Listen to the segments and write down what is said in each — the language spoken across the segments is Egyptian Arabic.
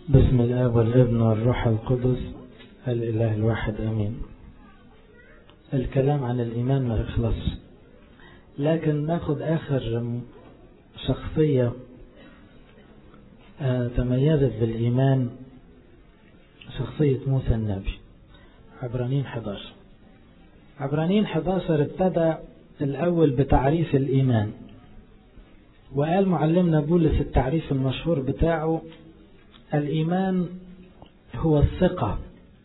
بسم الآب والابن والروح القدس الإله الواحد أمين الكلام عن الإيمان ما يخلصش لكن ناخد آخر شخصية تميزت بالإيمان شخصية موسى النبي عبرانين 11 عبرانين 11 ابتدى الأول بتعريف الإيمان وقال معلمنا بولس التعريف المشهور بتاعه الإيمان هو الثقة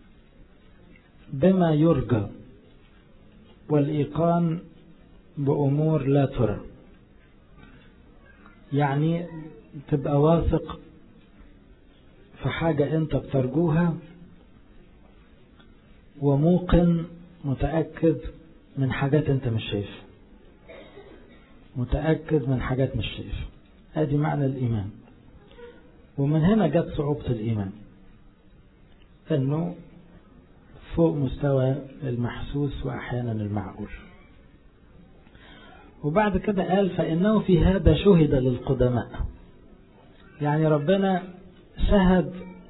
بما يرجى والإيقان بأمور لا ترى يعني تبقى واثق في حاجة أنت بترجوها وموقن متأكد من حاجات أنت مش شايفها متأكد من حاجات مش شايفها ادي معنى الإيمان ومن هنا جت صعوبة الإيمان أنه فوق مستوى المحسوس وأحيانا المعقول وبعد كده قال فإنه في هذا شهد للقدماء يعني ربنا شهد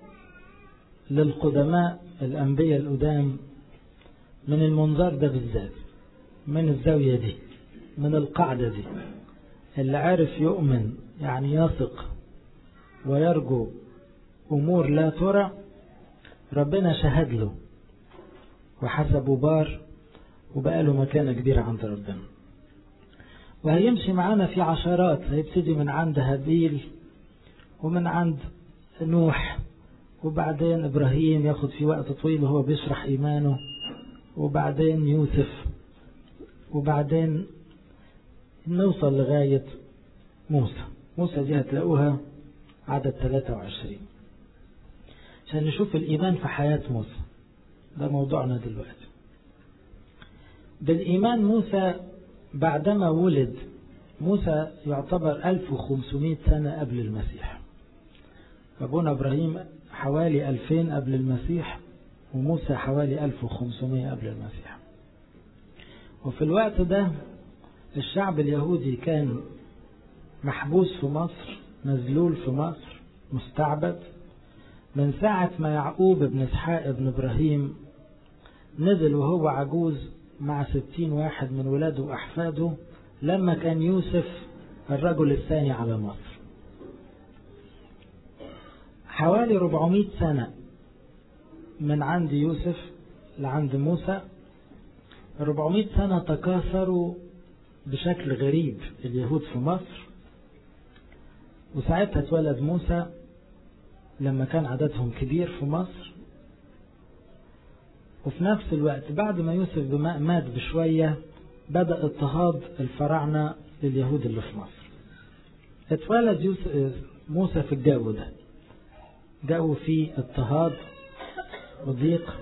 للقدماء الأنبياء القدام من المنظر ده بالذات من الزاوية دي من القاعدة دي اللي عارف يؤمن يعني يثق ويرجو أمور لا ترى ربنا شهد له وحسبه بار وبقى له مكانة كبيرة عند ربنا وهيمشي معانا في عشرات هيبتدي من عند هابيل ومن عند نوح وبعدين إبراهيم ياخد في وقت طويل وهو بيشرح إيمانه وبعدين يوسف وبعدين نوصل لغاية موسى موسى دي هتلاقوها عدد 23 عشان نشوف الإيمان في حياة موسى ده موضوعنا دلوقتي بالإيمان موسى بعدما ولد موسى يعتبر 1500 سنة قبل المسيح أبونا إبراهيم حوالي 2000 قبل المسيح وموسى حوالي 1500 قبل المسيح وفي الوقت ده الشعب اليهودي كان محبوس في مصر مذلول في مصر مستعبد من ساعة ما يعقوب بن اسحاق بن ابراهيم نزل وهو عجوز مع ستين واحد من ولاده وأحفاده لما كان يوسف الرجل الثاني على مصر حوالي 400 سنة من عند يوسف لعند موسى 400 سنة تكاثروا بشكل غريب اليهود في مصر وساعتها اتولد موسى لما كان عددهم كبير في مصر وفي نفس الوقت بعد ما يوسف مات بشوية بدأ اضطهاد الفراعنة لليهود اللي في مصر اتولد يوسف موسى في الجو ده جو فيه اضطهاد وضيق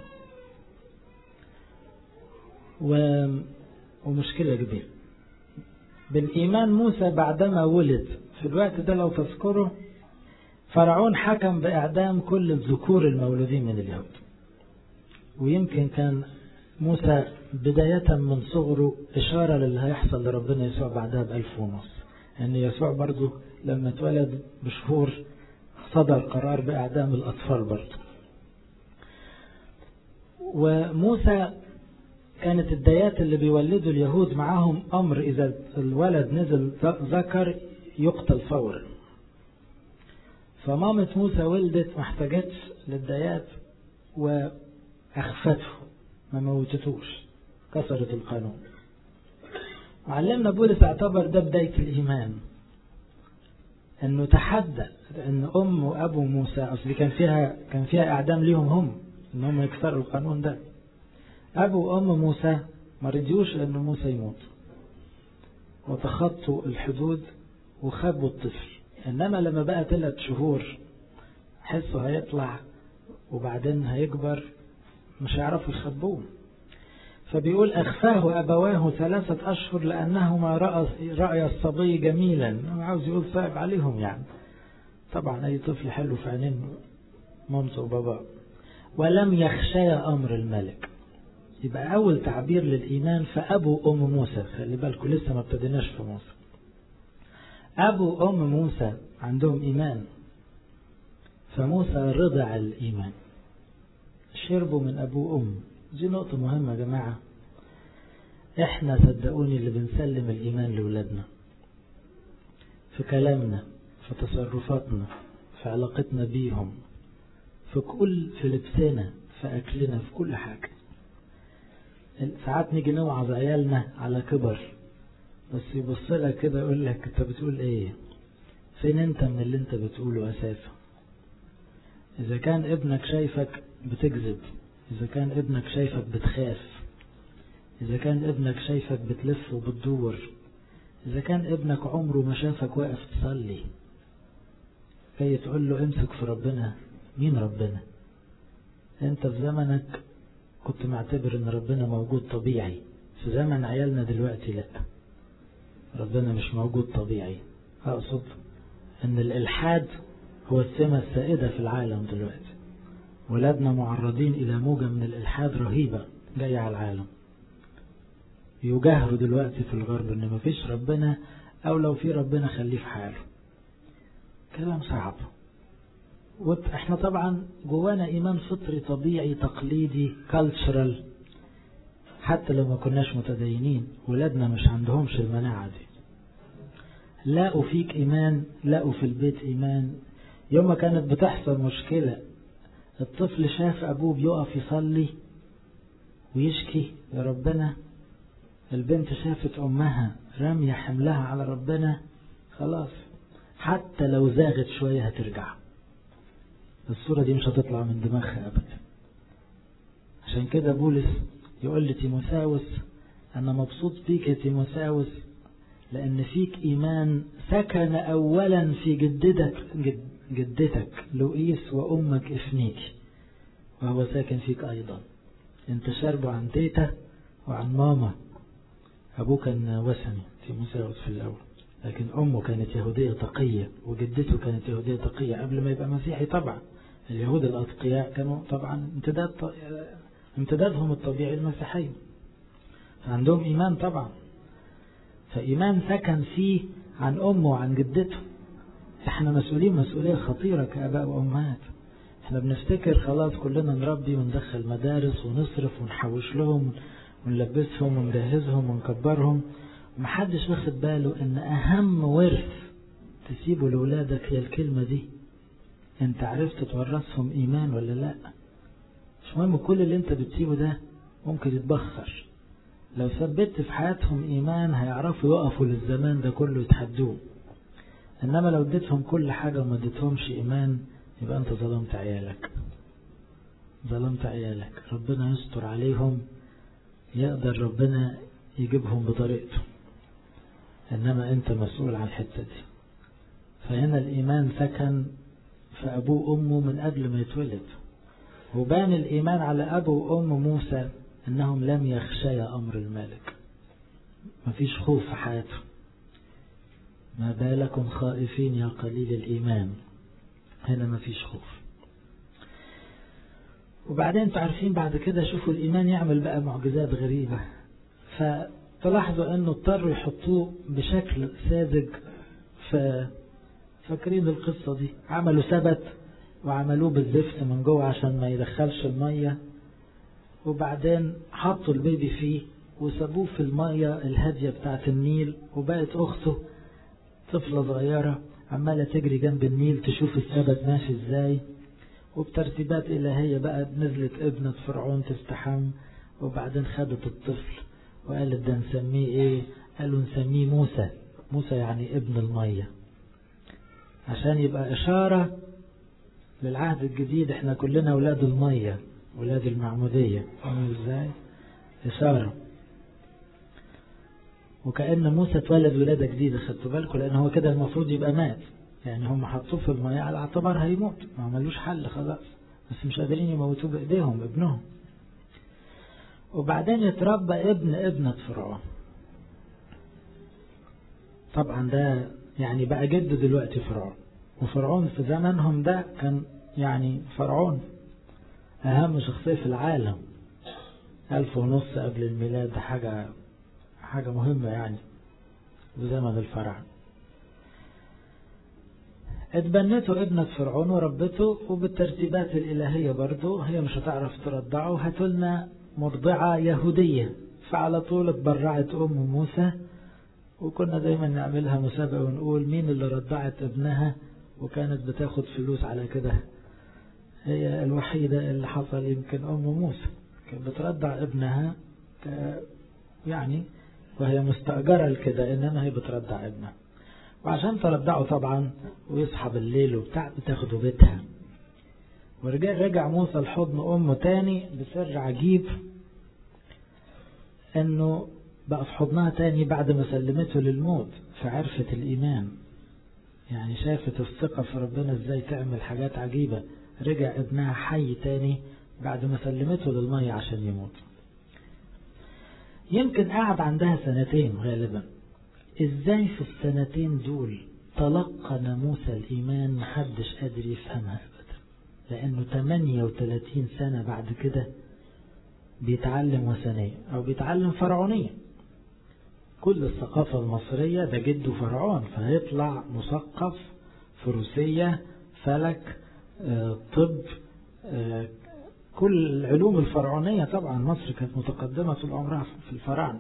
و... ومشكلة كبيرة بالإيمان موسى بعدما ولد في الوقت ده لو تذكروا فرعون حكم بإعدام كل الذكور المولودين من اليهود ويمكن كان موسى بداية من صغره إشارة للي هيحصل لربنا يسوع بعدها بألف ونص أن يعني يسوع برضه لما اتولد بشهور صدر قرار بإعدام الأطفال برضه وموسى كانت الديات اللي بيولدوا اليهود معاهم أمر إذا الولد نزل ذكر يقتل فورا فمامة موسى ولدت ما احتاجتش للديات وأخفته ما موتتوش كسرت القانون معلمنا بولس اعتبر ده بداية الإيمان انه تحدى ان ام وابو موسى اصل كان فيها كان فيها اعدام ليهم هم ان هم يكسروا القانون ده ابو وام موسى ما رضيوش ان موسى يموت وتخطوا الحدود وخبوا الطفل انما لما بقى ثلاث شهور حسوا هيطلع وبعدين هيكبر مش هيعرفوا يخبوه فبيقول أخفاه أبواه ثلاثة أشهر لأنهما رأى, رأي الصبي جميلا هو عاوز يقول صعب عليهم يعني طبعا أي طفل حلو في عينين مامته وباباه ولم يخشيا أمر الملك يبقى أول تعبير للإيمان فأبو أم موسى خلي بالكم لسه ما ابتديناش في موسى أبو أم موسى عندهم إيمان فموسى رضع الإيمان شربوا من أبوه وأم دي نقطة مهمة يا جماعة احنا صدقوني اللي بنسلم الإيمان لولادنا في كلامنا في تصرفاتنا في علاقتنا بيهم في كل في لبسنا في أكلنا في كل حاجة ساعات نيجي نوعظ عيالنا على كبر بس يبص لك كده يقول لك انت بتقول ايه فين انت من اللي انت بتقوله اساسا اذا كان ابنك شايفك بتكذب اذا كان ابنك شايفك بتخاف اذا كان ابنك شايفك بتلف وبتدور اذا كان ابنك عمره ما شافك واقف تصلي كي تقول له امسك في ربنا مين ربنا انت في زمنك كنت معتبر ان ربنا موجود طبيعي في زمن عيالنا دلوقتي لا ربنا مش موجود طبيعي اقصد ان الالحاد هو السمة السائدة في العالم دلوقتي ولادنا معرضين الى موجة من الالحاد رهيبة جاية على العالم يجاهروا دلوقتي في الغرب ان مفيش ربنا او لو في ربنا خليه في حاله كلام صعب واحنا طبعا جوانا ايمان فطري طبيعي تقليدي كالتشرال حتى لو ما كناش متدينين ولادنا مش عندهمش المناعة دي لاقوا فيك ايمان لاقوا في البيت ايمان يوم ما كانت بتحصل مشكلة الطفل شاف ابوه بيقف يصلي ويشكي يا ربنا البنت شافت امها رامية حملها على ربنا خلاص حتى لو زاغت شوية هترجع الصورة دي مش هتطلع من دماغها أبدا عشان كده بولس يقول لتيموساوس أنا مبسوط بيك يا تيموساوس لأن فيك إيمان سكن أولا في جدتك جد جدتك لؤيس وأمك إفنيك وهو ساكن فيك أيضا أنت شاربه عن تيتا وعن ماما أبوه كان وثني تيموساوس في الأول لكن أمه كانت يهودية تقية وجدته كانت يهودية تقية قبل ما يبقى مسيحي طبعا اليهود الأتقياء كانوا طبعا امتداد امتدادهم الطبيعي المسيحية فعندهم إيمان طبعا فإيمان سكن فيه عن أمه وعن جدته احنا مسؤولين مسؤولية خطيرة كآباء وأمهات احنا بنفتكر خلاص كلنا نربي وندخل مدارس ونصرف ونحوش لهم ونلبسهم ونجهزهم ونكبرهم محدش واخد باله ان اهم ورث تسيبه لولادك هي الكلمة دي انت عرفت تورثهم ايمان ولا لا مش مهم كل اللي انت بتسيبه ده ممكن يتبخر لو ثبت في حياتهم ايمان هيعرفوا يقفوا للزمان ده كله يتحدوه انما لو اديتهم كل حاجة وما اديتهمش ايمان يبقى انت ظلمت عيالك ظلمت عيالك ربنا يستر عليهم يقدر ربنا يجيبهم بطريقته إنما أنت مسؤول عن الحتة دي فهنا الإيمان سكن في أبوه وأمه من قبل ما يتولد وبان الإيمان على أبو وأم موسى أنهم لم يخشيا أمر الملك مفيش خوف في حياته ما بالكم خائفين يا قليل الإيمان هنا مفيش خوف وبعدين تعرفين بعد كده شوفوا الإيمان يعمل بقى معجزات غريبة فتلاحظوا أنه اضطروا يحطوه بشكل ساذج فاكرين القصة دي عملوا سبت وعملوه بالزفت من جوه عشان ما يدخلش المية وبعدين حطوا البيبي فيه وسابوه في المية الهادية بتاعت النيل وبقت أخته طفلة صغيرة عمالة تجري جنب النيل تشوف السبت ماشي ازاي وبترتيبات إلهية بقى نزلت ابنة فرعون تستحم وبعدين خدت الطفل وقالت ده نسميه ايه قالوا نسميه موسى موسى يعني ابن المية عشان يبقى إشارة للعهد الجديد احنا كلنا ولاد المية ولاد المعمودية فاهمين ازاي إشارة وكأن موسى اتولد ولادة جديدة خدتوا بالكم لأن هو كده المفروض يبقى مات يعني هم حطوه في المية على اعتبار هيموت ما عملوش حل خلاص بس مش قادرين يموتوه بإيديهم ابنهم وبعدين يتربى ابن ابنة فرعون طبعا ده يعني بقى جد دلوقتي فرعون وفرعون في زمنهم ده كان يعني فرعون أهم شخصية في العالم ألف ونص قبل الميلاد حاجة حاجة مهمة يعني في زمن الفراعنة اتبنته ابنة فرعون وربته وبالترتيبات الإلهية برضه هي مش هتعرف ترضعه هاتولنا مرضعة يهودية فعلى طول اتبرعت أم موسى وكنا دايما نعملها مسابقة ونقول مين اللي رضعت ابنها وكانت بتاخد فلوس على كده هي الوحيدة اللي حصل يمكن أم موسى كانت بترضع ابنها يعني وهي مستأجرة لكده إنما هي بترضع ابنها وعشان ترضعه طبعا ويصحى بالليل وبتاع بتاخده بيتها ورجع رجع موسى لحضن أمه تاني بسر عجيب إنه بقى في حضنها تاني بعد ما سلمته للموت فعرفت الإيمان يعني شافت الثقة في ربنا ازاي تعمل حاجات عجيبة رجع ابنها حي تاني بعد ما سلمته للمية عشان يموت يمكن قعد عندها سنتين غالبا ازاي في السنتين دول تلقن موسى الإيمان محدش قادر يفهمها أبدا لأنه 38 سنة بعد كده بيتعلم وثنية أو بيتعلم فرعونية كل الثقافة المصرية ده جده فرعون فهيطلع مثقف فروسية فلك طب كل العلوم الفرعونية طبعا مصر كانت متقدمة طول عمرها في الفراعنة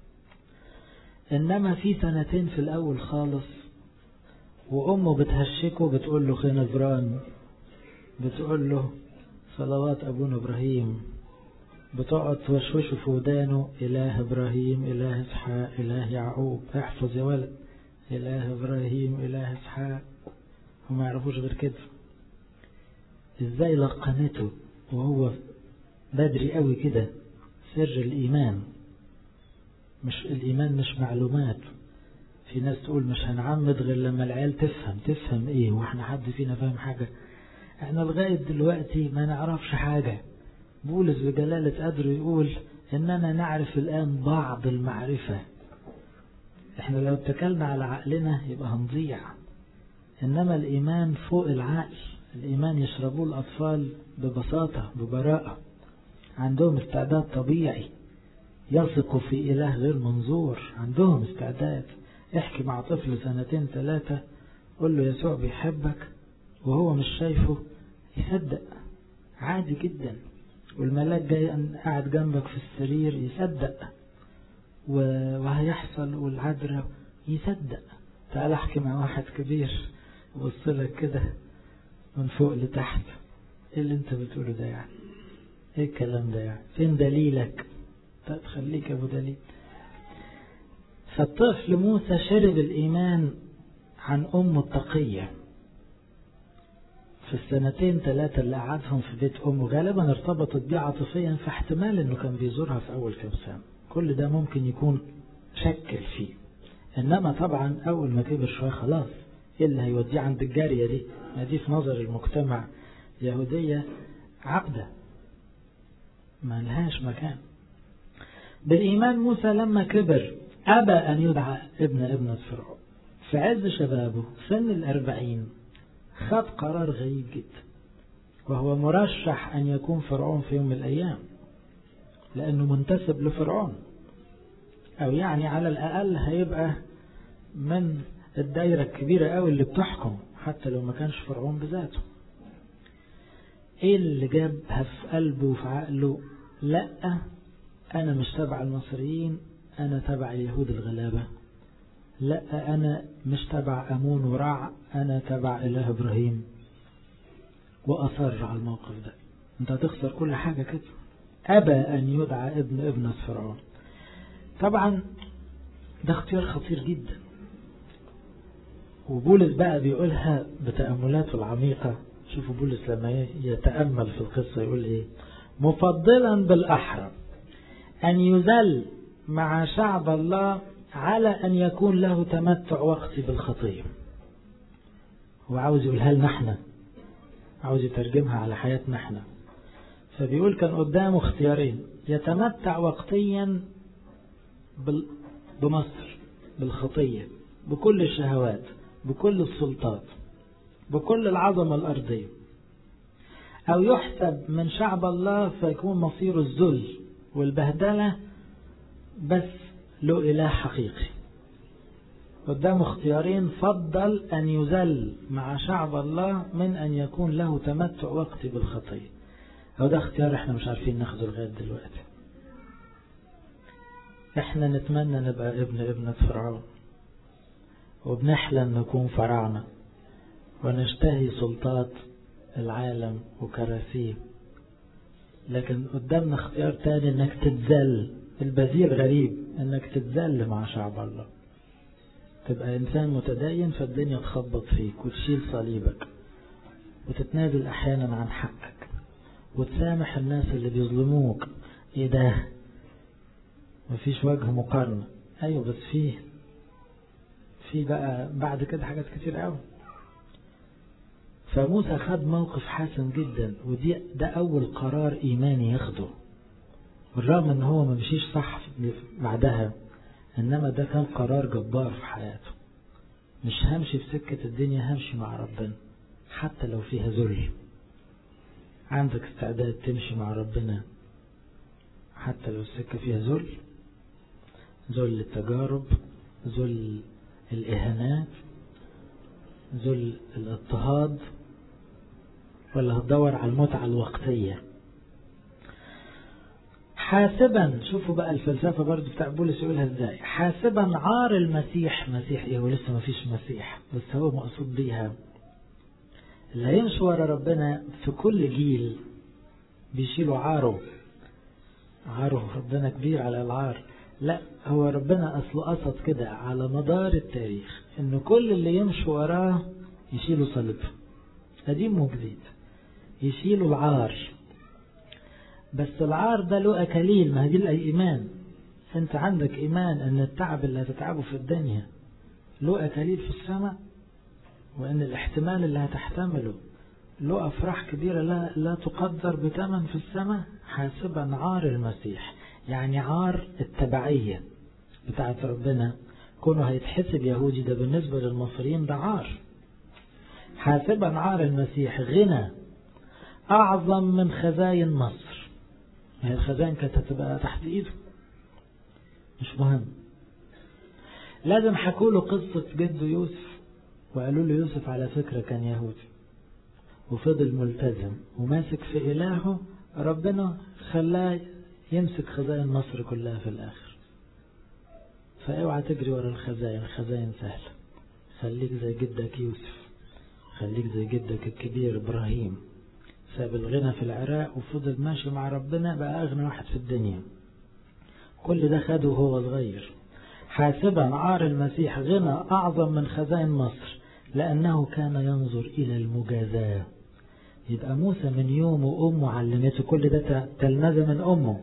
إنما في سنتين في الأول خالص وأمه بتهشكه بتقول له خنزران بتقول له صلوات أبونا إبراهيم بتقعد توشوشه في ودانه إله إبراهيم إله إسحاق إله يعقوب احفظ يا ولد إله إبراهيم إله إسحاق وما يعرفوش غير كده إزاي لقنته وهو بدري قوي كده سر الإيمان مش الإيمان مش معلومات في ناس تقول مش هنعمد غير لما العيال تفهم تفهم إيه وإحنا حد فينا فاهم حاجة إحنا لغاية دلوقتي ما نعرفش حاجة بولس بجلالة قدره يقول إننا نعرف الآن بعض المعرفة إحنا لو اتكلنا على عقلنا يبقى هنضيع إنما الإيمان فوق العقل الإيمان يشربوه الأطفال ببساطة ببراءة عندهم استعداد طبيعي يثقوا في إله غير منظور عندهم استعداد احكي مع طفل سنتين ثلاثة قول له يسوع بيحبك وهو مش شايفه يصدق عادي جدا والملاك جاي قاعد جنبك في السرير يصدق وهيحصل والعذراء يصدق تعال احكي مع واحد كبير يبص لك كده من فوق لتحت ايه اللي انت بتقوله ده يعني ايه الكلام ده يعني فين دليلك طيب خليك ابو دليل فالطفل موسى شرب الايمان عن امه التقيه في السنتين ثلاثة اللي قعدهم في بيت أمه غالبا ارتبطت بيه عاطفيا فاحتمال إنه كان بيزورها في أول كام سنة كل ده ممكن يكون شكل فيه إنما طبعا أول ما كبر شوية خلاص إيه اللي هيوديه عند الجارية دي ما دي في نظر المجتمع يهودية عبدة ما لهاش مكان بالإيمان موسى لما كبر أبى أن يدعى ابن ابنة فرعون في عز شبابه سن الأربعين خد قرار غريب جدا وهو مرشح أن يكون فرعون في يوم من الأيام لأنه منتسب لفرعون أو يعني على الأقل هيبقى من الدايرة الكبيرة قوي اللي بتحكم حتى لو ما كانش فرعون بذاته ايه اللي جابها في قلبه وفي عقله لا انا مش تبع المصريين انا تبع اليهود الغلابة لا انا مش تبع امون ورع انا تبع اله ابراهيم واصر على الموقف ده انت هتخسر كل حاجة كده ابى ان يدعى ابن ابنة فرعون طبعا ده اختيار خطير جدا وبولس بقى بيقولها بتأملاته العميقة شوفوا بولس لما يتأمل في القصة يقول ايه مفضلا بالأحرى أن يذل مع شعب الله على أن يكون له تمتع وقتي بالخطية هو عاوز يقولها لنا احنا عاوز يترجمها على حياتنا احنا فبيقول كان قدامه اختيارين يتمتع وقتيا بمصر بالخطية بكل الشهوات بكل السلطات بكل العظمة الأرضية أو يحسب من شعب الله فيكون مصير الذل والبهدلة بس له إله حقيقي قدامه اختيارين فضل أن يذل مع شعب الله من أن يكون له تمتع وقتي بالخطية هو ده اختيار احنا مش عارفين ناخده لغاية دلوقتي احنا نتمنى نبقى ابن ابنة فرعون وبنحلم نكون فراعنة ونشتهي سلطات العالم وكراسيه لكن قدامنا اختيار تاني انك تتذل البذير غريب انك تتذل مع شعب الله تبقى انسان متدين فالدنيا تخبط فيك وتشيل صليبك وتتنازل احيانا عن حقك وتسامح الناس اللي بيظلموك ايه ده مفيش وجه مقارنة ايوه بس فيه في بقى بعد كده حاجات كتير قوي فموسى خد موقف حاسم جدا ودي ده اول قرار ايماني ياخده بالرغم ان هو ما مشيش صح بعدها انما ده كان قرار جبار في حياته مش همشي في سكة الدنيا همشي مع ربنا حتى لو فيها ذل عندك استعداد تمشي مع ربنا حتى لو السكة فيها ذل ذل التجارب ذل الإهانات ذل الاضطهاد ولا هتدور على المتعة الوقتية حاسبا شوفوا بقى الفلسفة برضو بتاع بولس يقولها ازاي حاسبا عار المسيح مسيح ايه ولسه ما فيش مسيح بس هو مقصود بيها اللي هيمشي ورا ربنا في كل جيل بيشيلوا عاره عاره ربنا كبير على العار لا هو ربنا أصله قصد كده على مدار التاريخ إن كل اللي يمشوا وراه يشيلوا صليب قديم وجديد يشيلوا العار بس العار ده له أكاليل ما هي دي الإيمان أنت عندك إيمان أن التعب اللي هتتعبه في الدنيا له أكاليل في السماء وأن الاحتمال اللي هتحتمله له أفراح كبيرة لا, لا تقدر بثمن في السماء حاسبا عار المسيح يعني عار التبعية بتاعت ربنا كونه هيتحسب يهودي ده بالنسبة للمصريين ده عار حاسبا عار المسيح غنى أعظم من خزاين مصر هي الخزائن كانت هتبقى تحت إيده مش مهم لازم حكوا له قصة جده يوسف وقالوا له يوسف على فكرة كان يهودي وفضل ملتزم وماسك في إلهه ربنا خلاه يمسك خزائن مصر كلها في الآخر فاوعى تجري ورا الخزائن الخزائن سهلة خليك زي جدك يوسف خليك زي جدك الكبير إبراهيم ساب الغنى في العراق وفضل ماشي مع ربنا بقى أغنى واحد في الدنيا كل ده خده وهو صغير حاسبا عار المسيح غنى أعظم من خزائن مصر لأنه كان ينظر إلى المجازاة يبقى موسى من يوم وأمه علمته كل ده تلمذة من أمه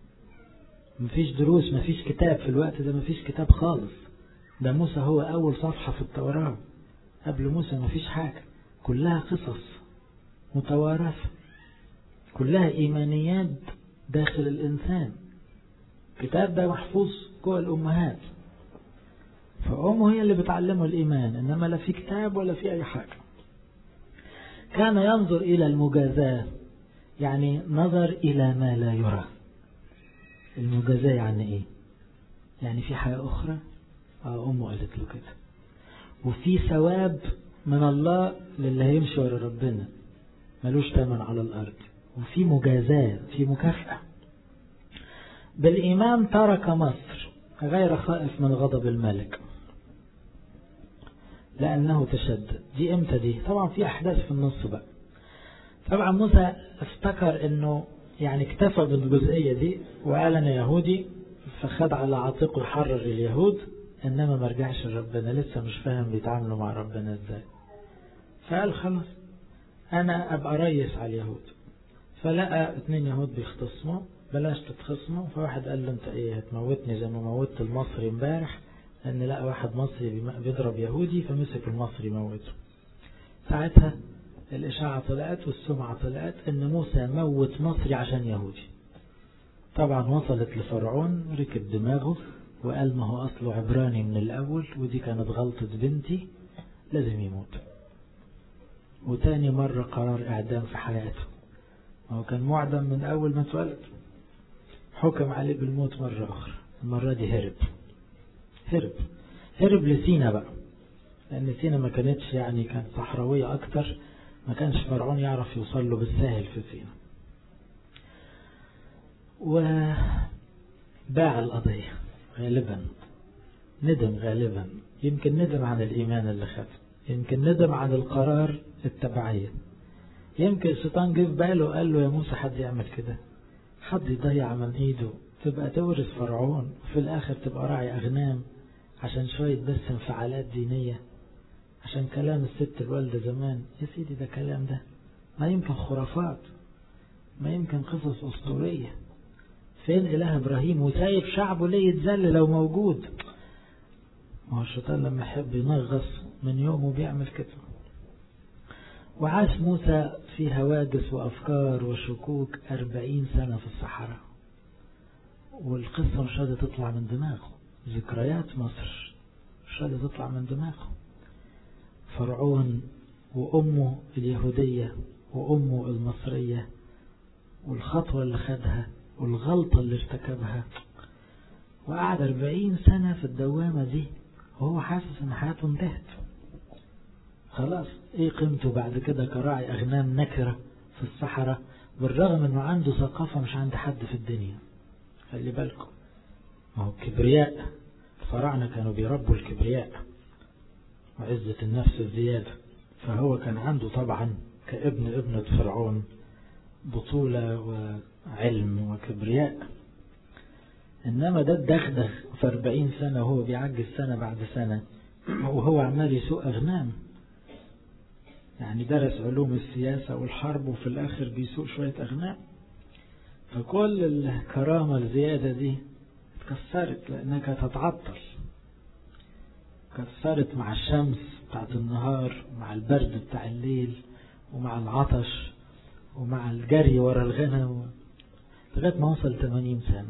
مفيش دروس مفيش كتاب في الوقت ده مفيش كتاب خالص ده موسى هو أول صفحة في التوراة قبل موسى مفيش حاجة كلها قصص متوارثة كلها إيمانيات داخل الإنسان الكتاب ده محفوظ جوه الأمهات فأمه هي اللي بتعلمه الإيمان إنما لا في كتاب ولا في أي حاجة كان ينظر إلى المجازاة يعني نظر إلى ما لا يرى المجازاة يعني إيه يعني في حياة أخرى آه أمه قالت له كده وفي ثواب من الله للي هيمشي ورا ربنا ملوش تمن على الأرض وفي مجازاة في مكافأة بالإيمان ترك مصر غير خائف من غضب الملك لأنه تشدد دي امتى دي طبعا في أحداث في النص بقى طبعا موسى افتكر انه يعني اكتفى بالجزئية دي وقال انا يهودي فخد على عاتقه يحرر اليهود انما ما رجعش لربنا لسه مش فاهم بيتعاملوا مع ربنا ازاي فقال خلاص انا ابقى ريس على اليهود فلقى اتنين يهود بيختصموا بلاش تتخصموا فواحد قال له انت ايه هتموتني زي ما موتت المصري امبارح لان لقى واحد مصري بيضرب يهودي فمسك المصري موته ساعتها الإشاعة طلعت والسمعة طلعت ان موسى موت مصري عشان يهودي طبعا وصلت لفرعون ركب دماغه وقال ما هو أصله عبراني من الأول ودي كانت غلطة بنتي لازم يموت وتاني مرة قرار إعدام في حياته هو كان معدم من أول ما اتولد حكم عليه بالموت مرة أخرى المرة دي هرب هرب هرب لسينا بقى لأن سينا ما كانتش يعني كانت صحراوية أكتر ما كانش فرعون يعرف يوصل له بالسهل في سينا وباع القضية غالبا ندم غالبا يمكن ندم عن الإيمان اللي خده يمكن ندم عن القرار التبعية يمكن الشيطان جه في باله وقال له يا موسى حد يعمل كده حد يضيع من ايده تبقى تورث فرعون وفي الاخر تبقى راعي اغنام عشان شوية بس انفعالات دينية عشان كلام الست الوالدة زمان يا سيدي ده كلام ده ما يمكن خرافات ما يمكن قصص أسطورية فين إله إبراهيم وسايب شعبه ليه يتذل لو موجود ما هو الشيطان لما يحب ينغص من يومه بيعمل كده وعاش موسى في هواجس وأفكار وشكوك أربعين سنة في الصحراء والقصة مش قادرة تطلع من دماغه ذكريات مصر مش قادرة تطلع من دماغه فرعون وأمه اليهودية وأمه المصرية والخطوة اللي خدها والغلطة اللي ارتكبها وقعد أربعين سنة في الدوامة دي وهو حاسس ان حياته انتهت خلاص ايه قيمته بعد كده كراعي اغنام نكرة في الصحراء بالرغم انه عنده ثقافة مش عند حد في الدنيا خلي بالكم ما هو الكبرياء الفراعنة كانوا بيربوا الكبرياء وعزة النفس الزيادة فهو كان عنده طبعا كابن ابنة فرعون بطولة وعلم وكبرياء إنما ده الدغدغ في أربعين سنة وهو بيعجز سنة بعد سنة وهو عمال يسوق أغنام يعني درس علوم السياسة والحرب وفي الآخر بيسوق شوية أغنام فكل الكرامة الزيادة دي اتكسرت لأنها كانت هتعطل كسرت مع الشمس بتاعت النهار مع البرد بتاع الليل ومع العطش ومع الجري ورا الغنم لغاية ما وصل 80 سنة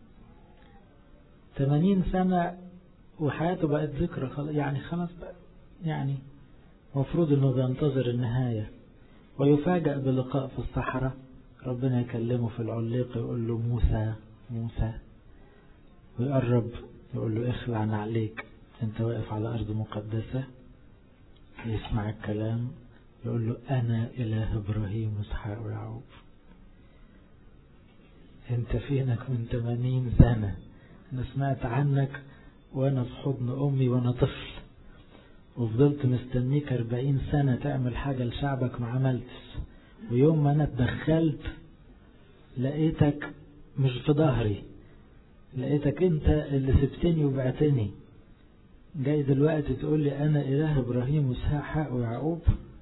80 سنة وحياته بقت ذكرى يعني خلاص بقى يعني مفروض انه بينتظر النهاية ويفاجأ بلقاء في الصحراء ربنا يكلمه في العليق يقول له موسى موسى ويقرب يقول له اخلع عليك انت واقف على ارض مقدسة يسمع الكلام يقول له انا اله ابراهيم واسحاق ويعقوب انت فينك من 80 سنة انا سمعت عنك وانا في حضن امي وانا طفل وفضلت مستنيك 40 سنة تعمل حاجة لشعبك ما عملتش ويوم ما انا اتدخلت لقيتك مش في ظهري لقيتك انت اللي سبتني وبعتني جاي دلوقتي تقول لي انا اله ابراهيم واسحاق ويعقوب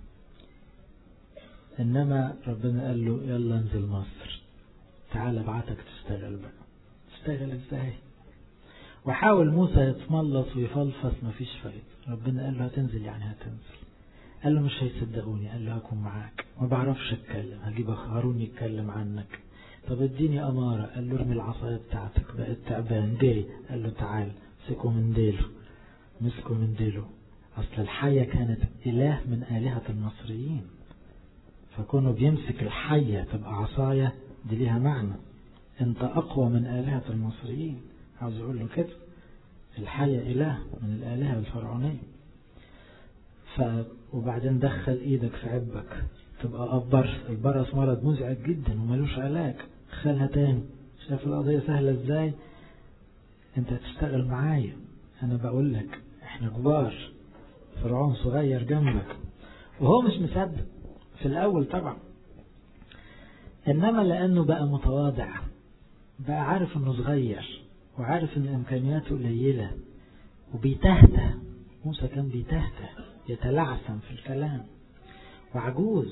انما ربنا قال له يلا انزل مصر تعال ابعتك تشتغل بقى تشتغل ازاي وحاول موسى يتملص ويفلفص مفيش فايدة ربنا قال له هتنزل يعني هتنزل قال له مش هيصدقوني قال له هكون معاك ما بعرفش اتكلم هجيب هارون يتكلم عنك طب اديني امارة قال له ارمي العصاية بتاعتك بقت تعبان جري قال له تعال مسكه من ديله مسكه من ديله اصل الحية كانت اله من الهة المصريين فكونه بيمسك الحية تبقى عصاية دي ليها معنى انت اقوى من الهة المصريين عاوز يقول له كده الحية اله من الالهة الفرعونية ف وبعدين دخل ايدك في عبك تبقى أبرص البرص مرض مزعج جدا وملوش علاج خلها تاني شايف القضية سهلة ازاي انت هتشتغل معايا انا بقول لك احنا كبار فرعون صغير جنبك وهو مش مصدق في الاول طبعا انما لانه بقى متواضع بقى عارف انه صغير وعارف ان امكانياته قليلة وبيتهته موسى كان بيتهته يتلعثم في الكلام وعجوز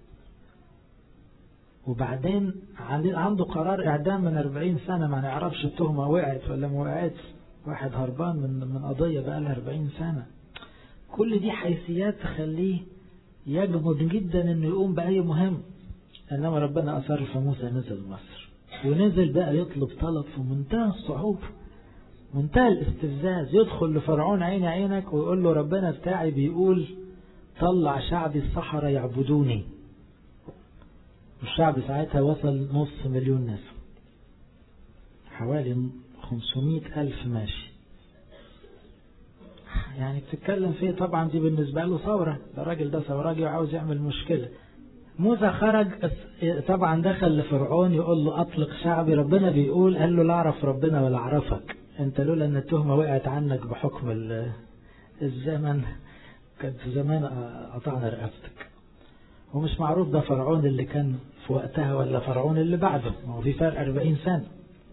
وبعدين عنده قرار اعدام من 40 سنة ما نعرفش التهمة وقعت ولا ما وقعتش واحد هربان من من قضية بقى لها 40 سنة كل دي حيثيات تخليه يجمد جدا انه يقوم بأي مهم انما ربنا اصر فموسى نزل مصر ونزل بقى يطلب طلب في منتهى الصعوبة منتهى الاستفزاز يدخل لفرعون عيني عينك ويقول له ربنا بتاعي بيقول طلع شعبي الصحراء يعبدوني والشعب ساعتها وصل نص مليون ناس حوالي 500 ألف ماشي يعني بتتكلم فيه طبعا دي بالنسبة له ثورة ده الراجل ده ثوراجي وعاوز يعمل مشكلة موسى خرج طبعا دخل لفرعون يقول له أطلق شعبي ربنا بيقول قال له لا أعرف ربنا ولا أعرفك أنت لولا أن التهمة وقعت عنك بحكم الزمن كان في زمان قطعنا رقبتك ومش معروف ده فرعون اللي كان في وقتها ولا فرعون اللي بعده ما هو في فرق 40 سنة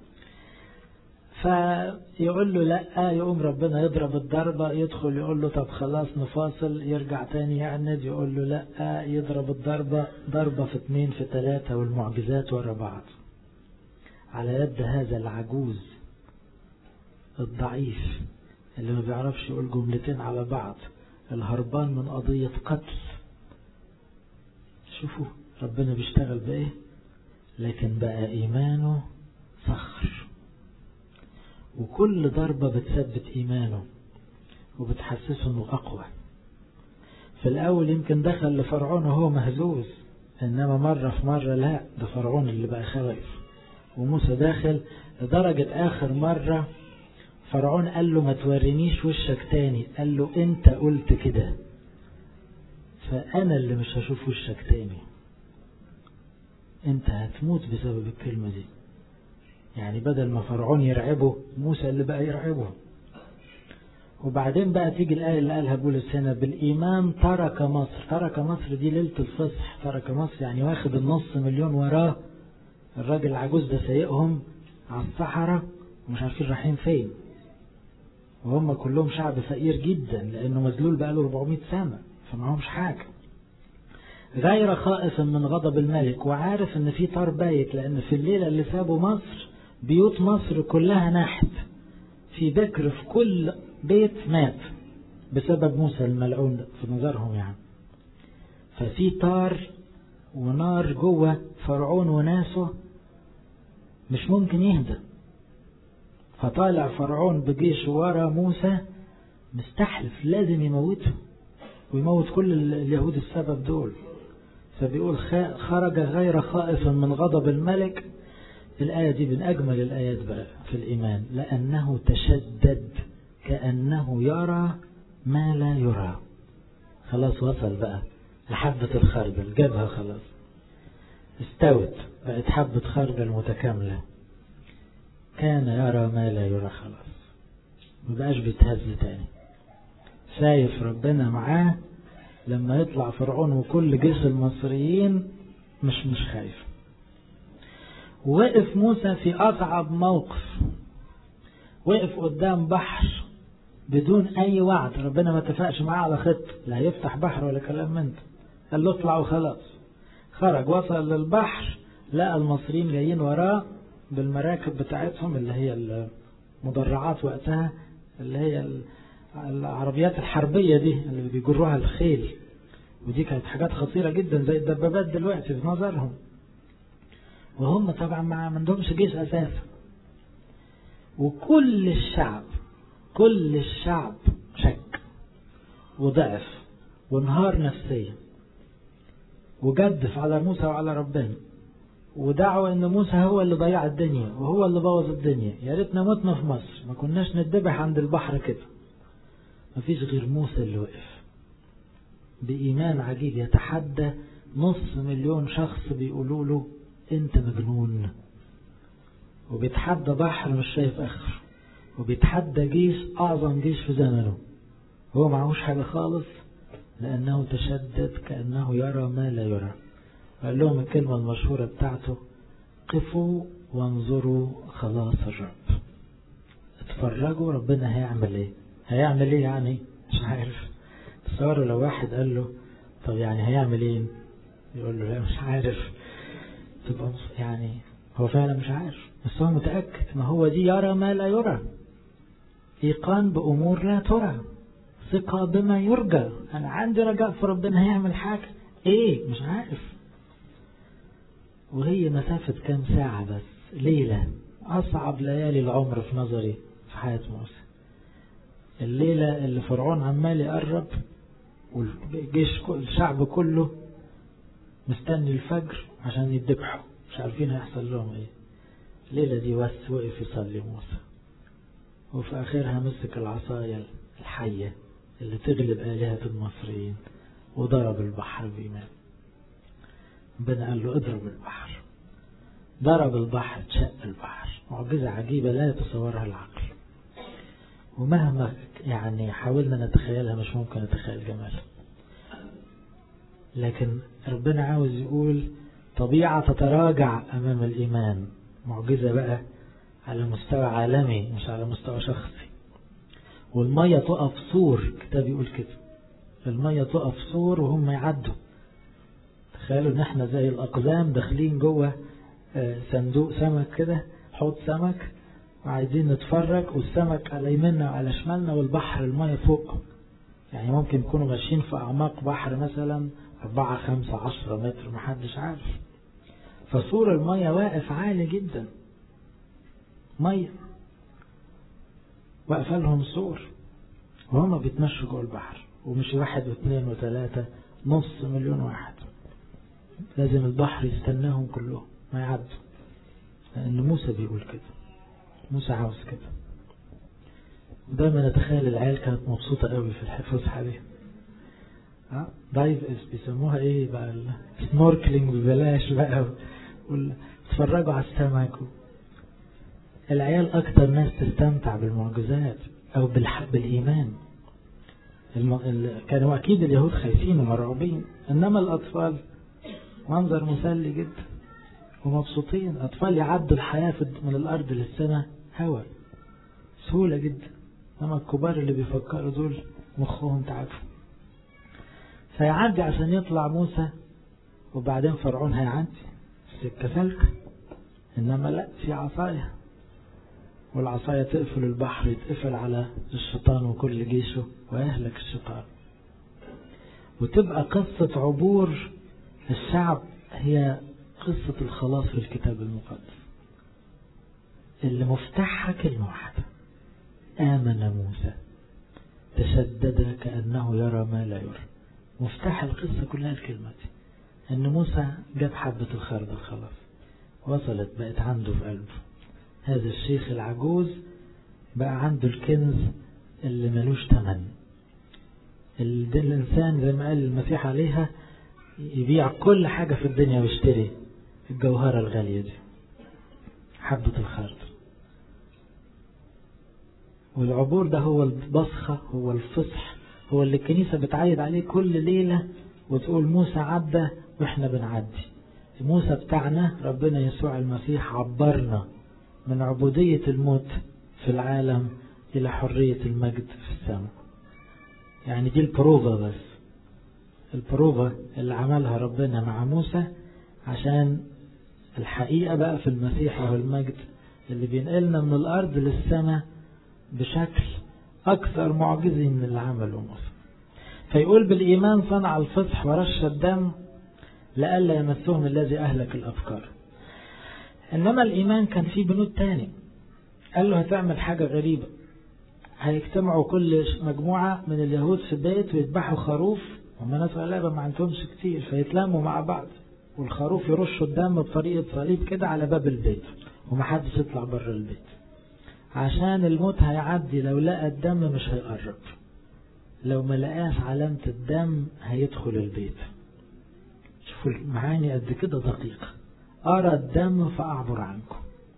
فيقول له لا يقوم ربنا يضرب الضربة يدخل يقول له طب خلاص نفاصل يرجع تاني يعند يقول له لا يضرب الضربة ضربة في اتنين في تلاتة والمعجزات ورا بعض على يد هذا العجوز الضعيف اللي ما بيعرفش يقول جملتين على بعض الهربان من قضية قتل شوفوا ربنا بيشتغل بإيه لكن بقى إيمانه صخر وكل ضربة بتثبت إيمانه وبتحسسه أنه أقوى في الأول يمكن دخل لفرعون وهو مهزوز إنما مرة في مرة لا ده فرعون اللي بقى خايف وموسى داخل لدرجة آخر مرة فرعون قال له ما تورينيش وشك تاني قال له انت قلت كده فأنا اللي مش هشوف وشك تاني انت هتموت بسبب الكلمة دي يعني بدل ما فرعون يرعبه موسى اللي بقى يرعبه وبعدين بقى تيجي الآية اللي قالها بولس هنا بالإيمان ترك مصر ترك مصر دي ليلة الفصح ترك مصر يعني واخد النص مليون وراه الراجل العجوز ده سايقهم على الصحراء ومش عارفين رايحين فين وهم كلهم شعب فقير جدا لأنه مذلول بقى له 400 سنة فمعهمش حاجة غير خائف من غضب الملك وعارف ان في طار بايت لان في الليلة اللي سابوا مصر بيوت مصر كلها نحت في بكر في كل بيت مات بسبب موسى الملعون في نظرهم يعني ففي طار ونار جوه فرعون وناسه مش ممكن يهدى فطالع فرعون بجيش ورا موسى مستحلف لازم يموته ويموت كل اليهود السبب دول فبيقول خرج غير خائف من غضب الملك الآية دي من أجمل الآيات بقى في الإيمان لأنه تشدد كأنه يرى ما لا يرى خلاص وصل بقى لحبة الخردل جابها خلاص استوت بقت حبة خردل متكاملة كان يرى ما لا يرى خلاص مبقاش بيتهز تاني شايف ربنا معاه لما يطلع فرعون وكل جيش المصريين مش مش خايف وقف موسى في أصعب موقف وقف قدام بحر بدون أي وعد ربنا ما اتفقش معاه على خط لا هيفتح بحر ولا كلام من ده قال له اطلع وخلاص خرج وصل للبحر لقى المصريين جايين وراه بالمراكب بتاعتهم اللي هي المدرعات وقتها اللي هي العربيات الحربية دي اللي بيجروها الخيل ودي كانت حاجات خطيرة جدا زي الدبابات دلوقتي في نظرهم وهم طبعا ما عندهمش جيش أساسا وكل الشعب كل الشعب شك وضعف وانهار نفسيا وجدف على موسى وعلى ربنا ودعوا ان موسى هو اللي ضيع الدنيا وهو اللي بوظ الدنيا يا ريتنا متنا في مصر ما كناش نتذبح عند البحر كده مفيش غير موسى اللي وقف بإيمان عجيب يتحدى نص مليون شخص بيقولوا له انت مجنون وبيتحدى بحر مش شايف اخر وبيتحدى جيش اعظم جيش في زمنه هو معهوش حاجة خالص لانه تشدد كأنه يرى ما لا يرى قال لهم الكلمة المشهورة بتاعته قفوا وانظروا خلاص الرب اتفرجوا ربنا هيعمل ايه هيعمل ايه يعني مش عارف تصوروا لو واحد قال له طب يعني هيعمل ايه يقول له لا مش عارف تبقى يعني هو فعلا مش عارف بس هو متأكد ما هو دي يرى ما لا يرى إيقان بأمور لا ترى ثقة بما يرجى أنا عندي رجاء في ربنا هيعمل حاجة إيه مش عارف وهي مسافة كام ساعة بس ليلة أصعب ليالي العمر في نظري في حياة موسى الليلة اللي فرعون عمال يقرب والجيش الشعب كله مستني الفجر عشان يذبحوا مش عارفين هيحصل لهم ايه الليلة دي بس وقف يصلي موسى وفي آخرها مسك العصاية الحية اللي تغلب آلهة المصريين وضرب البحر بإيمان ربنا قال له اضرب البحر ضرب البحر تشق البحر معجزة عجيبة لا يتصورها العقل ومهما يعني حاولنا نتخيلها مش ممكن نتخيل جمالها لكن ربنا عاوز يقول طبيعة تتراجع أمام الإيمان معجزة بقى على مستوى عالمي مش على مستوى شخصي والمية تقف سور كتاب يقول كده المية تقف سور وهم يعدوا تخيلوا ان احنا زي الأقزام داخلين جوه صندوق سمك كده حوض سمك وعايزين نتفرج والسمك على يمنا وعلى شمالنا والبحر المية فوق يعني ممكن يكونوا ماشيين في أعماق بحر مثلا أربعة خمسة عشرة متر محدش عارف فسور المية واقف عالي جدا مية واقفة لهم سور وهم بيتمشوا جوه البحر ومش واحد واثنين وثلاثة نص مليون واحد لازم البحر يستناهم كلهم ما يعدوا لأن موسى بيقول كده موسى عاوز كده ودايما نتخيل العيال كانت مبسوطة قوي في الفسحة دي ها دايف بيسموها ايه بقى السنوركلينج ببلاش بقى وتفرجوا على السمك العيال اكتر ناس تستمتع بالمعجزات او بالإيمان الم... كانوا اكيد اليهود خايفين ومرعوبين انما الاطفال منظر مسلي جدا ومبسوطين أطفال يعدوا الحياة من الأرض للسماء هوا سهولة جدا أما الكبار اللي بيفكروا دول مخهم تعب فيعدي عشان يطلع موسى وبعدين فرعون هيعدي السكة سلكة إنما لا في عصاية والعصاية تقفل البحر يتقفل على الشيطان وكل جيشه ويهلك الشيطان وتبقى قصة عبور الشعب هي قصة الخلاص في الكتاب المقدس اللي مفتاحها كلمة واحدة آمن موسى تشدد كأنه يرى ما لا يرى مفتاح القصة كلها الكلمة دي أن موسى جاب حبة الخردل خلاص وصلت بقت عنده في قلبه هذا الشيخ العجوز بقى عنده الكنز اللي ملوش تمن الإنسان زي ما قال المسيح عليها يبيع كل حاجة في الدنيا ويشتري الجوهرة الغالية دي حبة الخردل والعبور ده هو البصخة هو الفصح هو اللي الكنيسة بتعيد عليه كل ليلة وتقول موسى عدى واحنا بنعدي موسى بتاعنا ربنا يسوع المسيح عبرنا من عبودية الموت في العالم إلى حرية المجد في السماء يعني دي البروفة بس البروفة اللي عملها ربنا مع موسى عشان الحقيقة بقى في المسيح وهو المجد اللي بينقلنا من الأرض للسماء بشكل أكثر معجزي من اللي عمله موسى فيقول بالإيمان صنع الفصح ورش الدم لئلا يمسهم الذي أهلك الأفكار إنما الإيمان كان فيه بنود تاني قال له هتعمل حاجة غريبة هيجتمعوا كل مجموعة من اليهود في بيت ويذبحوا خروف هم ناس غلابة ما عندهمش كتير فيتلموا مع بعض والخروف يرشوا الدم بطريقة صليب كده على باب البيت ومحدش يطلع بره البيت عشان الموت هيعدي لو لقى الدم مش هيقرب لو ما لقاش علامة الدم هيدخل البيت شوفوا المعاني قد كده دقيقة أرى الدم فأعبر عنكم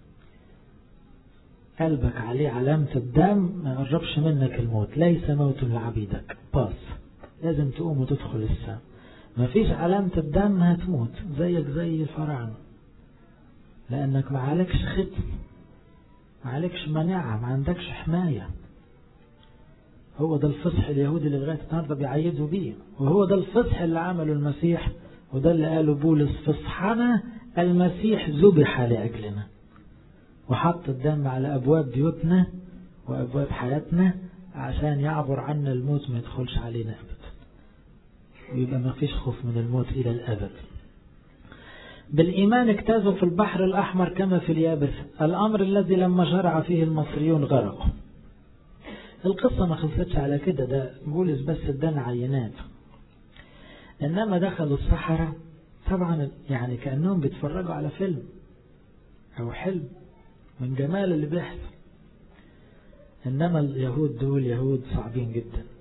قلبك عليه علامة الدم ما يقربش منك الموت ليس موت لعبيدك باص لازم تقوم وتدخل السماء ما فيش علامة الدم هتموت زيك زي الفراعنة لأنك ما عليكش ختم ما عليكش مناعة ما عندكش حماية هو ده الفصح اليهودي اللي لغاية النهارده بيعيدوا بيه وهو ده الفصح اللي عمله المسيح وده اللي قاله بولس فصحنا المسيح ذبح لأجلنا وحط الدم على أبواب بيوتنا وأبواب حياتنا عشان يعبر عنا الموت ما يدخلش علينا أبدا ويبقى ما فيش خوف من الموت إلى الأبد بالإيمان اجتازوا في البحر الأحمر كما في اليابس الأمر الذي لما شرع فيه المصريون غرقوا القصة ما خلصتش على كده ده بولس بس ادانا عينات إنما دخلوا الصحراء طبعا يعني كأنهم بيتفرجوا على فيلم أو حلم من جمال اللي بيحصل إنما اليهود دول يهود صعبين جدا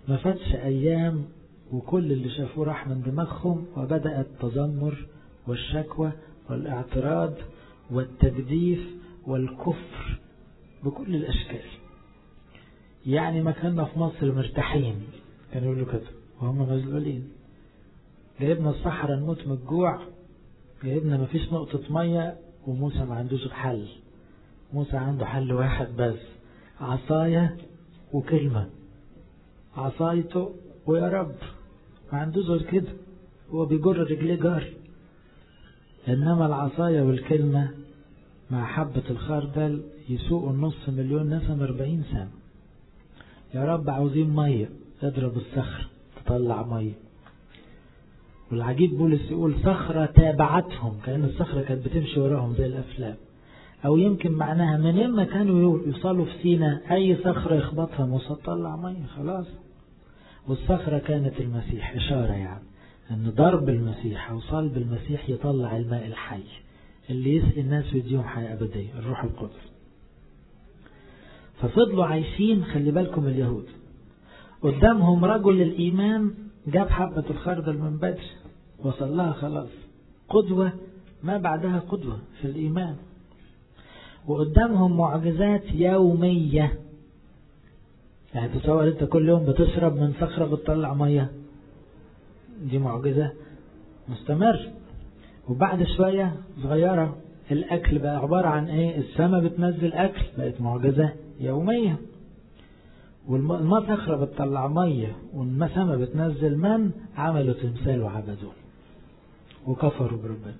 ما فاتش أيام وكل اللي شافوه راح من دماغهم وبدأ التذمر والشكوى والاعتراض والتجديف والكفر بكل الأشكال يعني ما كنا في مصر مرتاحين كانوا يقولوا كده وهم مذلولين جايبنا الصحراء نموت من الجوع جايبنا ما فيش نقطة مية وموسى ما عندوش حل موسى عنده حل واحد بس عصاية وكلمة عصايته ويا رب ما عندوش غير كده هو بيجر رجليه جاري إنما العصاية والكلمة مع حبة الخردل يسوقوا النص مليون نسمة 40 سنة يا رب عاوزين مية اضرب الصخر تطلع مية والعجيب بولس يقول صخرة تابعتهم كأن الصخرة كانت بتمشي وراهم زي الأفلام أو يمكن معناها من إما كانوا يوصلوا في سينا أي صخرة يخبطها موسى تطلع مية خلاص والصخرة كانت المسيح إشارة يعني أن ضرب المسيح أو صلب المسيح يطلع الماء الحي اللي يسقي الناس ويديهم حياة أبدية الروح القدس ففضلوا عايشين خلي بالكم اليهود قدامهم رجل الإيمان جاب حبة الخردل من بدر وصل لها خلاص قدوة ما بعدها قدوة في الإيمان وقدامهم معجزات يومية يعني تصور انت كل يوم بتشرب من صخرة بتطلع مية دي معجزة مستمر وبعد شوية صغيرة الأكل بقى عبارة عن إيه السماء بتنزل أكل بقت معجزة يومية والماء صخرة بتطلع مية والسماء بتنزل من عملوا تمثال وعبدوه وكفروا بربنا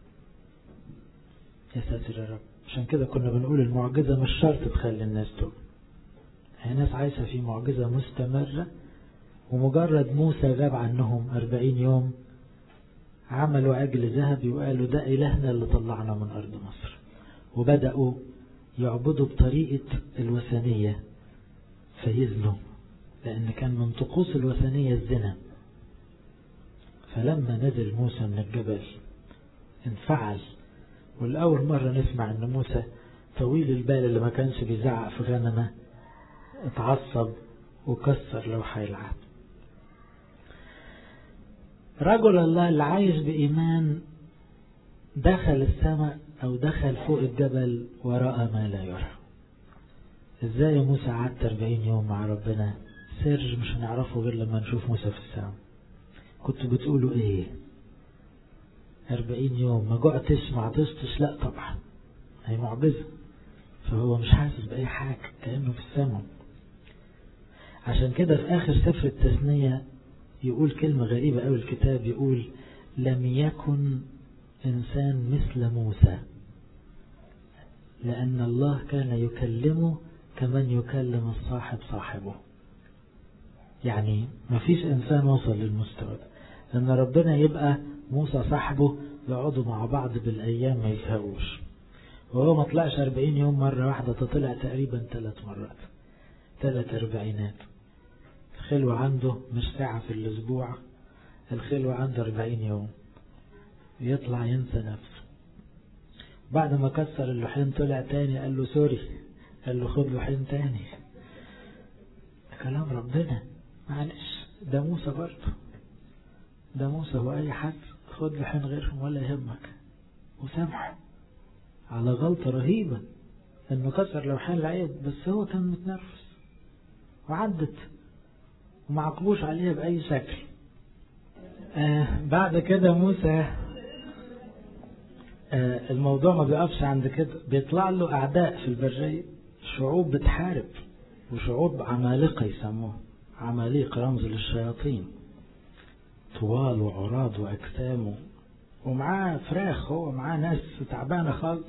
يا ساتر يا رب عشان كده كنا بنقول المعجزة مش شرط تخلي الناس تؤمن هي ناس عايشة في معجزة مستمرة ومجرد موسى غاب عنهم أربعين يوم عملوا عجل ذهبي وقالوا ده إلهنا اللي طلعنا من أرض مصر وبدأوا يعبدوا بطريقة الوثنية فيزنوا لأن كان من طقوس الوثنية الزنا فلما نزل موسى من الجبل انفعل والأول مرة نسمع أن موسى طويل البال اللي ما كانش بيزعق في غنمه اتعصب وكسر لوحة العهد رجل الله اللي عايش بإيمان دخل السماء أو دخل فوق الجبل ورأى ما لا يرى ازاي يا موسى قعدت 40 يوم مع ربنا سر مش هنعرفه غير لما نشوف موسى في السماء كنتوا بتقولوا ايه 40 يوم ما جعتش ما عطشتش لا طبعا هي معجزة فهو مش حاسس بأي حاجة كأنه في السماء عشان كده في آخر سفر التثنية يقول كلمة غريبة أوي الكتاب يقول لم يكن إنسان مثل موسى لأن الله كان يكلمه كمن يكلم الصاحب صاحبه يعني ما فيش إنسان وصل للمستوى ده لأن ربنا يبقى موسى صاحبه يقعدوا مع بعض بالأيام ما يزهقوش وهو ما طلعش أربعين يوم مرة واحدة تطلع تقريبا ثلاث مرات ثلاث أربعينات الخلوة عنده مش ساعة في الأسبوع الخلوة عنده أربعين يوم يطلع ينسى نفسه بعد ما كسر اللوحين طلع تاني قال له سوري قال له خد لوحين تاني كلام ربنا معلش ده موسى برضه ده موسى هو أي حد خد لوحين غيرهم ولا يهمك وسامحه على غلطة رهيبة انه كسر لوحين العيد بس هو كان متنرفز وعدت وما عاقبوش عليها بأي شكل آه بعد كده موسى آه الموضوع ما بيقفش عند كده بيطلع له أعداء في البرية شعوب بتحارب وشعوب عمالقة يسموه عماليق رمز للشياطين طوال وعراض وأجسام ومعاه فراخ هو معاه ناس تعبانة خالص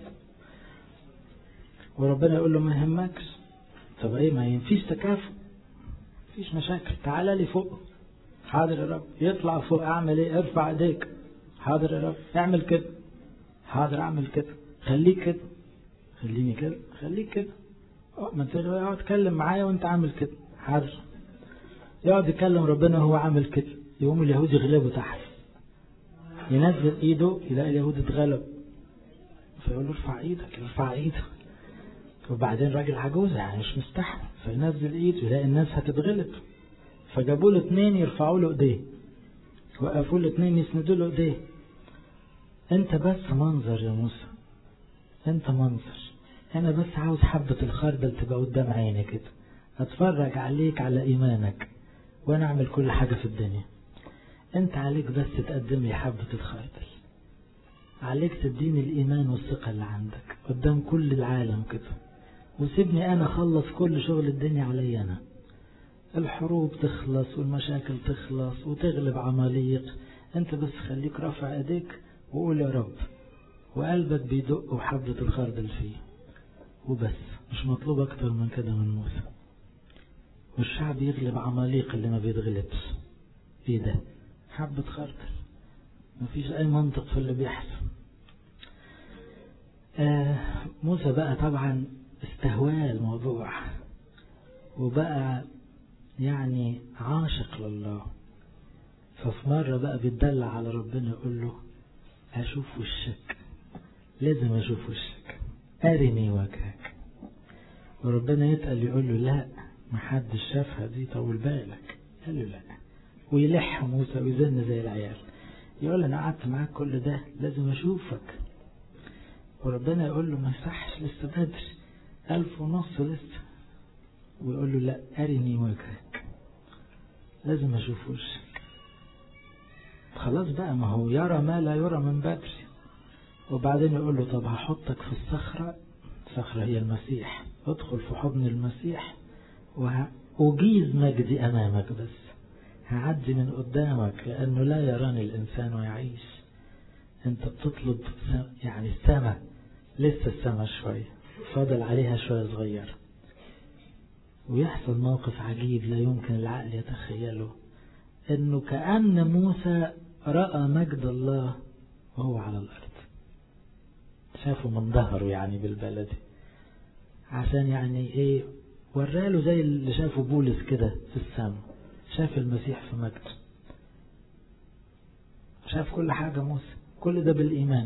وربنا يقول له ما يهمكش طب ايه ما ينفيش تكافؤ مفيش مشاكل تعالى لي فوق حاضر يا رب يطلع فوق اعمل ايه ارفع ايديك حاضر يا رب اعمل كده حاضر اعمل كده خليك كده خليني كده خليك كده ما انت اقعد اتكلم معايا وانت عامل كده حاضر يقعد يكلم ربنا وهو عامل كده يقوم اليهود يغلبوا تحت ينزل ايده يلاقي اليهود اتغلب فيقول له ارفع ايدك ارفع ايدك وبعدين راجل عجوز يعني مش مستحمل فينزل ايده يلاقي الناس هتتغلب فجابوا له اتنين يرفعوا له ايديه وقفوا له اتنين يسندوا له ايديه انت بس منظر يا موسى انت منظر انا بس عاوز حبة الخردل تبقى قدام عيني كده اتفرج عليك على ايمانك وانا اعمل كل حاجة في الدنيا انت عليك بس تقدم لي حبة الخردل عليك تديني الايمان والثقة اللي عندك قدام كل العالم كده وسيبني انا اخلص كل شغل الدنيا علي انا الحروب تخلص والمشاكل تخلص وتغلب عماليق انت بس خليك رافع ايديك وقول يا رب وقلبك بيدق وحبة الخردل فيه وبس مش مطلوب اكتر من كده من موسى والشعب يغلب عماليق اللي ما بيتغلبش ايه ده حبة خردل مفيش اي منطق في اللي بيحصل آه موسى بقى طبعا استهواه الموضوع وبقى يعني عاشق لله ففي مرة بقى بيتدلع على ربنا يقول له أشوف وشك لازم أشوف وشك أرني وجهك وربنا يتقل يقول له لا محدش شافها دي طول بالك قال له لا ويلح موسى ويزن زي العيال يقول أنا قعدت معاك كل ده لازم أشوفك وربنا يقول له ما يصحش لسه بدري ألف ونص لسه ويقول له لا أرني وجهك لازم أشوف وشك خلاص بقى ما هو يرى ما لا يرى من بدري وبعدين يقول له طب هحطك في الصخرة الصخرة هي المسيح ادخل في حضن المسيح وأجيز مجدي أمامك بس هعدي من قدامك لأنه لا يراني الإنسان ويعيش أنت بتطلب يعني السماء لسه السماء شوية فاضل عليها شوية صغيرة ويحصل موقف عجيب لا يمكن العقل يتخيله انه كأن موسى رأى مجد الله وهو على الأرض شافه من ظهره يعني بالبلدي عشان يعني ايه وراله زي اللي شافه بولس كده في السماء شاف المسيح في مجد شاف كل حاجة موسى كل ده بالإيمان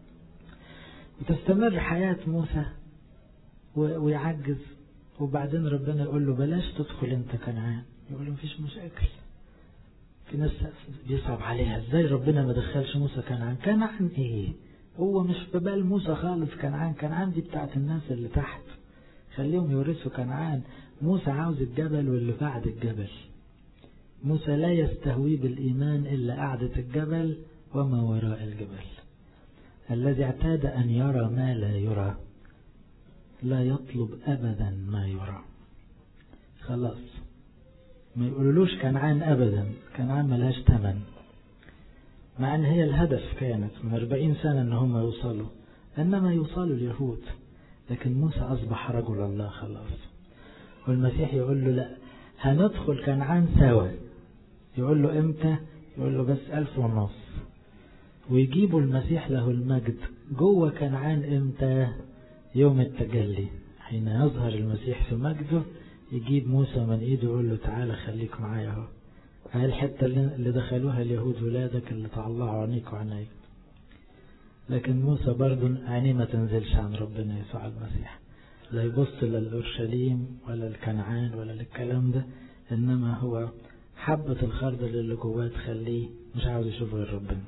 وتستمر حياة موسى ويعجز وبعدين ربنا يقول له بلاش تدخل انت كنعان يقول له مفيش مشاكل في ناس بيصعب عليها ازاي ربنا ما دخلش موسى كنعان كنعان ايه هو مش في بال موسى خالص كنعان كنعان دي بتاعت الناس اللي تحت خليهم يورثوا كنعان موسى عاوز الجبل واللي بعد الجبل موسى لا يستهوي بالإيمان إلا قعدة الجبل وما وراء الجبل الذي اعتاد أن يرى ما لا يرى لا يطلب أبدا ما يرى خلاص ما يقولولوش كنعان أبدا كنعان ملهاش تمن مع أن هي الهدف كانت من أربعين سنة أن هم يوصلوا إنما يوصلوا اليهود لكن موسى أصبح رجل الله خلاص والمسيح يقول له لا هندخل كنعان سوا يقول له امتى يقول له بس ألف ونص ويجيبوا المسيح له المجد جوه كنعان امتى يوم التجلي حين يظهر المسيح في مجده يجيب موسى من ايده يقول له تعالى خليك معايا اهو هاي الحتة اللي دخلوها اليهود ولادك اللي طلعوا عينيك وعينيك لكن موسى برضه عينيه ما تنزلش عن ربنا يسوع المسيح لا يبص لا لأورشليم ولا الكنعان ولا للكلام ده إنما هو حبة الخردل اللي جواه تخليه مش عاوز يشوف غير ربنا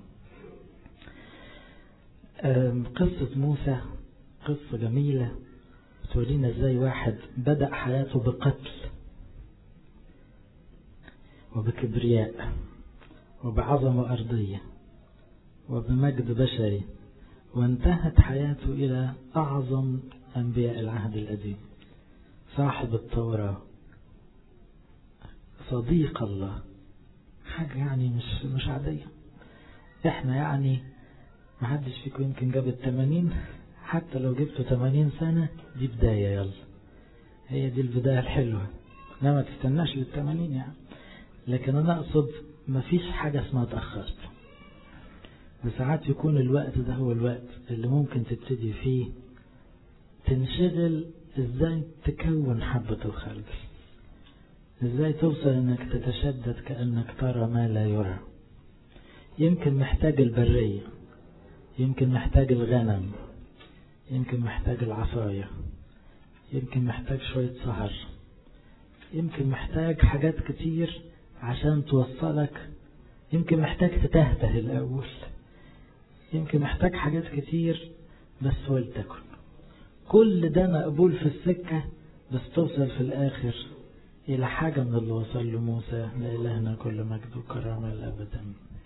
قصة موسى قصة جميلة بتورينا ازاي واحد بدأ حياته بقتل وبكبرياء وبعظمة أرضية وبمجد بشري وانتهت حياته إلى أعظم أنبياء العهد القديم صاحب التوراة صديق الله حاجة يعني مش مش عادية احنا يعني محدش فيكم يمكن جاب التمانين حتى لو جبتوا تمانين سنة دي بداية يلا هي دي البداية الحلوة لا ما تستناش للتمانين يعني لكن أنا أقصد مفيش حاجة اسمها تأخرت وساعات يكون الوقت ده هو الوقت اللي ممكن تبتدي فيه تنشغل ازاي تكون حبة الخردل ازاي توصل انك تتشدد كأنك ترى ما لا يرى يمكن محتاج البرية يمكن محتاج الغنم يمكن محتاج العصاية يمكن محتاج شوية سهر يمكن محتاج حاجات كتير عشان توصلك يمكن محتاج تتهته الأول يمكن محتاج حاجات كتير بس ولتكن كل ده مقبول في السكة بس توصل في الآخر إلى حاجة من اللي وصل له موسى لإلهنا كل مجد وكرامة الأبدا